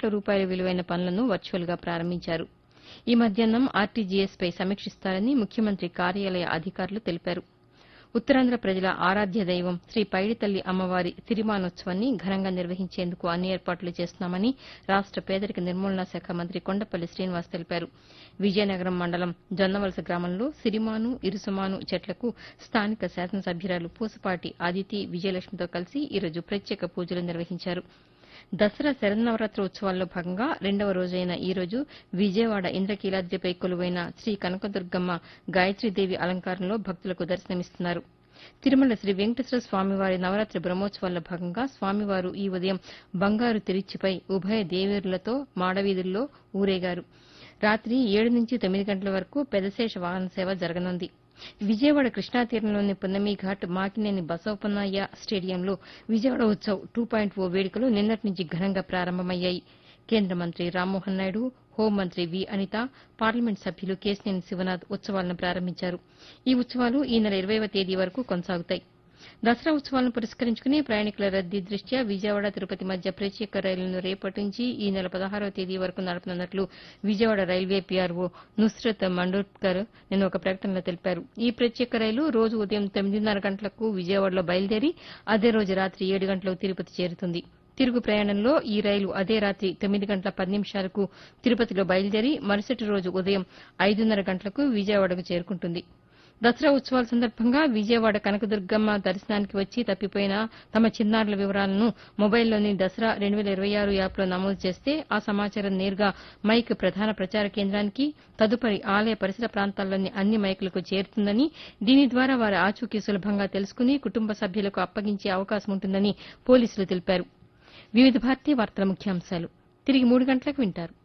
కోట్ల రూపాయల విలువైన పనులను వర్చువల్గా ప్రారంభించారు ఈ మధ్యాహ్నం ఆర్టీజీఎస్పై సమీక్షిస్తారని ముఖ్యమంత్రి కార్యాలయ అధికారులు తెలిపారు ఉత్తరాంధ్ర ప్రజల ఆరాధ్య దైవం శ్రీ పైడితల్లి అమ్మవారి సిరిమానోత్సవాన్ని ఘనంగా నిర్వహించేందుకు అన్ని ఏర్పాట్లు చేస్తున్నామని రాష్ట పేదరిక నిర్మూలనా శాఖ మంత్రి కొండపల్లి శ్రీనివాస్ తెలిపారు విజయనగరం మండలం జొన్నవలస గ్రామంలో సిరిమాను ఇరుసుమాను చెట్లకు స్థానిక శాసనసభ్యురాలు పూసపాటి అదితి విజయలక్ష్మితో కలిసి ఈరోజు ప్రత్యేక పూజలు నిర్వహించారు దసరా శరన్నవరాత్రి ఉత్సవాల్లో భాగంగా రెండవ రోజైన ఈ రోజు విజయవాడ ఇంద్రకీలాద్రిపై కొలువైన శ్రీ కనకదుర్గమ్మ గాయత్రీదేవి అలంకారంలో భక్తులకు దర్శనమిస్తున్నారు తిరుమల శ్రీ వెంకటేశ్వర స్వామివారి నవరాత్రి బ్రహ్మోత్సవాల్లో భాగంగా స్వామివారు ఈ ఉదయం బంగారు తిరుచిపై ఉభయ దేవేరులతో మాడవీధుల్లో ఊరేగారు రాత్రి ఏడు నుంచి తొమ్మిది గంటల వరకు పెదశేష వాహన సేవ జరగనుంది విజయవాడ కృష్ణా తీరంలోని పున్నమి ఘాట్ మాకినేని బసవపున్నయ్య స్టేడియంలో Vijayawada Utsav two point O వేడుకలు నిన్నటి నుంచి ఘనంగా ప్రారంభమయ్యాయి కేంద్ర మంత్రి రామ్మోహన్ నాయుడు హోంమంత్రి వి అనిత పార్లమెంట్ సభ్యులు కేశినేని శివనాథ్ ఉత్సవాలను ప్రారంభించారు ఈ ఉత్సవాలు ఈ నెల ఇరవైవ తేదీ వరకు కొనసాగుతాయి దసరా ఉత్సవాలను పురస్కరించుకుని ప్రయాణికుల రద్దీ దృష్ట్యా విజయవాడ తిరుపతి మధ్య ప్రత్యేక రైలును రేపటి నుంచి ఈ నెల పదహారవ తేదీ వరకు నడపనున్నట్లు విజయవాడ రైల్వే పీఆర్ఓ నుస్రత్ మండోట్కర్ నిన్న ఒక ప్రకటనలో తెలిపారు ఈ ప్రత్యేక రైలు రోజు ఉదయం తొమ్మిదిన్నర గంటలకు విజయవాడలో బయలుదేరి అదే రోజు రాత్రి ఏడు గంటలకు తిరుపతి చేరుతుంది తిరుగు ప్రయాణంలో ఈ రైలు అదే రాత్రి తొమ్మిది గంటల పది నిమిషాలకు తిరుపతిలో బయలుదేరి మరుసటి రోజు ఉదయం ఐదున్నర గంటలకు విజయవాడకు చేరుకుంటుంది దసరా ఉత్సవాల సందర్భంగా విజయవాడ కనకదుర్గమ్మ దర్శనానికి వచ్చి తప్పిపోయిన తమ చిన్నారుల వివరాలను మొబైల్లోని దసరా రెండు వేల ఇరవై ఆరు యాప్లో నమోదు చేస్తే ఆ సమాచారం నేరుగా మైక్ ప్రధాన ప్రచార కేంద్రానికి తదుపరి ఆలయ పరిసర ప్రాంతాల్లోని అన్ని మైకులకు చేరుతుందని దీని ద్వారా వారి ఆచూకీ సులభంగా తెలుసుకుని కుటుంబ సభ్యులకు అప్పగించే అవకాశం ఉంటుందని పోలీసులు తెలిపారు వివిధ భారతీయ వార్తల ముఖ్యాంశాలు తిరిగి మూడు గంటలకు వింటారు